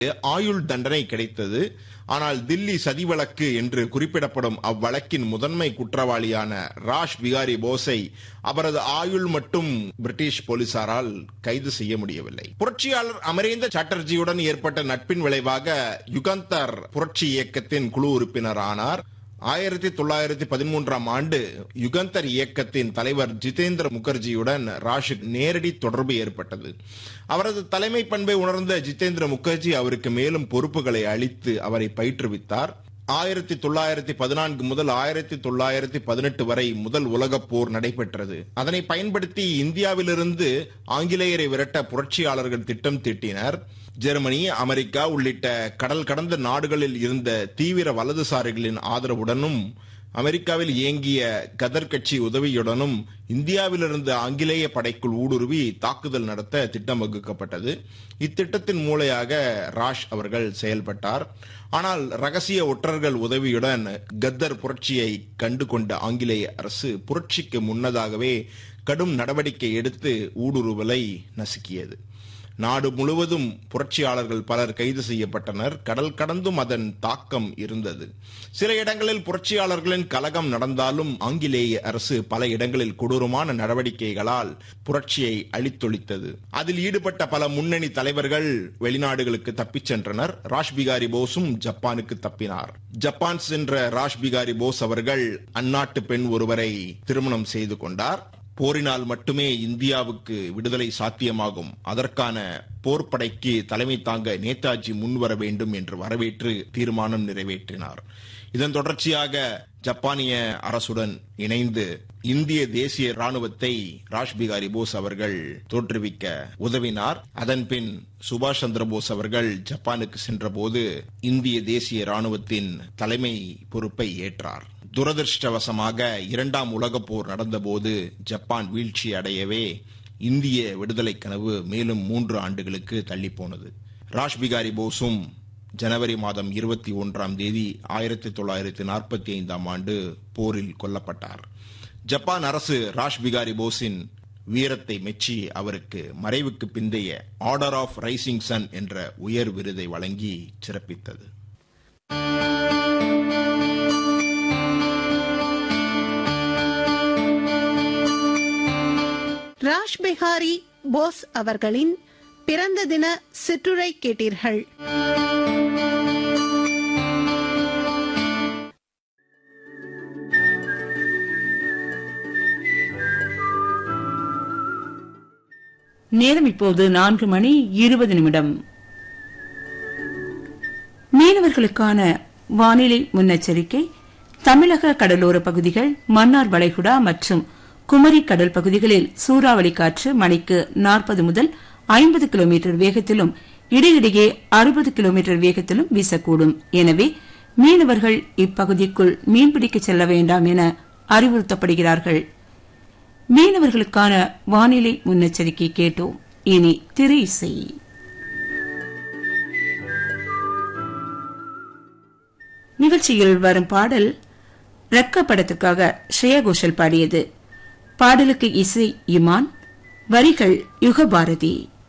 ஆயுள் தண்டனை கிடைத்தது ஆனால் தில்லி சதி வழக்கு என்று குறிப்பிடப்படும் அவ்வழக்கின் முதன்மை குற்றவாளியான ராஷ் பிகாரி போஸை அவரது ஆயுள் மட்டும் பிரிட்டிஷ் போலீசாரால் கைது செய்ய முடியவில்லை புரட்சியாளர் அமரேந்திர சாட்டர்ஜியுடன் ஏற்பட்ட நட்பின் விளைவாக யுகந்தர் புரட்சி இயக்கத்தின் குழு உறுப்பினர் ஆனார் ஆயிரத்தி தொள்ளாயிரத்தி பதிமூன்றாம் ஆண்டு யுகந்தர் இயக்கத்தின் தலைவர் ஜிதேந்திர முகர்ஜியுடன் ராஷுக்கு நேரடி தொடர்பு ஏற்பட்டது அவரது தலைமை பண்பை உணர்ந்த ஜிதேந்திர முகர்ஜி அவருக்கு மேலும் பொறுப்புகளை அளித்து அவரை பயிற்றுவித்தார் ஆயிரத்தி தொள்ளாயிரத்தி பதினான்கு முதல் ஆயிரத்தி தொள்ளாயிரத்தி பதினெட்டு வரை முதல் உலகப் போர் நடைபெற்றது அதனை பயன்படுத்தி இந்தியாவிலிருந்து ஆங்கிலேயரை விரட்ட புரட்சியாளர்கள் திட்டம் தீட்டினர் ஜெர்மனி அமெரிக்கா உள்ளிட்ட கடல் கடந்த நாடுகளில் இருந்த தீவிர வலதுசாரிகளின் ஆதரவுடனும் அமெரிக்காவில் இயங்கிய கதர் கட்சி உதவியுடனும் இந்தியாவிலிருந்து ஆங்கிலேய படைக்குள் ஊடுருவி தாக்குதல் நடத்த திட்டம் வகுக்கப்பட்டது இத்திட்டத்தின் மூலையாக ராஷ் அவர்கள் செயல்பட்டார் ஆனால் ரகசிய ஒற்றர்கள் உதவியுடன் கத்தர் புரட்சியை கண்டு கொண்ட ஆங்கிலேய அரசு புரட்சிக்கு முன்னதாகவே கடும் நடவடிக்கை எடுத்து ஊடுருவலை நசுக்கியது நாடு முழுவதும் புரட்சியாளர்கள் பலர் கைது செய்யப்பட்டனர் கடல் கடந்தும் அதன் தாக்கம் இருந்தது சில இடங்களில் புரட்சியாளர்களின் கலகம் நடந்தாலும் ஆங்கிலேய அரசு பல இடங்களில் கொடூரமான நடவடிக்கைகளால் புரட்சியை அழித்தொழித்தது அதில் ஈடுபட்ட பல முன்னணி தலைவர்கள் வெளிநாடுகளுக்கு தப்பிச் சென்றனர் ராஷ் பிகாரி போஸும் ஜப்பானுக்கு தப்பினார் ஜப்பான் சென்ற ராஷ் பிகாரி போஸ் அவர்கள் அந்நாட்டு பெண் ஒருவரை திருமணம் செய்து கொண்டார் போரினால் மட்டுமே இந்தியாவுக்கு விடுதலை சாத்தியமாகும் அதற்கான போர்ப்படைக்கு தலைமை தாங்க நேதாஜி முன்வர வேண்டும் என்று வரவேற்று தீர்மானம் நிறைவேற்றினார் இதன் தொடர்ச்சியாக ஜப்பானிய அரசுடன் இணைந்து இந்திய தேசிய ராணுவத்தை ராஷ் பிகாரி போஸ் அவர்கள் தோற்றுவிக்க உதவினார் அதன் பின் சுபாஷ் சந்திர போஸ் அவர்கள் ஜப்பானுக்கு சென்றபோது இந்திய தேசிய ராணுவத்தின் தலைமை பொறுப்பை ஏற்றார் துரதிருஷ்டவசமாக இரண்டாம் உலகப் போர் நடந்தபோது ஜப்பான் வீழ்ச்சி அடையவே இந்திய விடுதலை கனவு மேலும் மூன்று ஆண்டுகளுக்கு தள்ளி போனது ராஷ் பிகாரி போஸும் ஜனவரி மாதம் இருபத்தி ஒன்றாம் தேதி ஆயிரத்தி தொள்ளாயிரத்தி நாற்பத்தி ஐந்தாம் ஆண்டு போரில் கொல்லப்பட்டார் ஜப்பான் அரசு ராஷ் பிகாரி போஸின் வீரத்தை மெச்சி அவருக்கு மறைவுக்கு பிந்தைய ஆர்டர் ஆஃப் ரைசிங் சன் என்ற உயர் விருதை வழங்கி சிறப்பித்தது ராஷ் பிஹாரி போஸ் அவர்களின் பிறந்த தின சிற்றுரை கேட்டீர்கள் நேரம் இப்போது நான்கு மணி இருபது நிமிடம் மீனவர்களுக்கான வானிலை முன்னெச்சரிக்கை தமிழக கடலோர பகுதிகள் மன்னார் வளைகுடா மற்றும் குமரி கடல் பகுதிகளில் சூறாவளி காற்று மணிக்கு நாற்பது முதல் ஐம்பது கிலோமீட்டர் வேகத்திலும் இடையிடையே அறுபது கிலோமீட்டர் வேகத்திலும் வீசக்கூடும் எனவே மீனவர்கள் இப்பகுதிக்குள் மீன்பிடிக்க செல்ல வேண்டாம் என அறிவுறுத்தப்படுகிறார்கள் மீனவர்களுக்கான வானிலை முன்னெச்சரிக்கை கேட்டோம் இனி திரை இசை நிகழ்ச்சியில் வரும் பாடல் ரெக்க படத்திற்காக ஸ்ரேயா கோஷல் பாடியது பாடலுக்கு இசை இமான் வரிகள் யுகபாரதி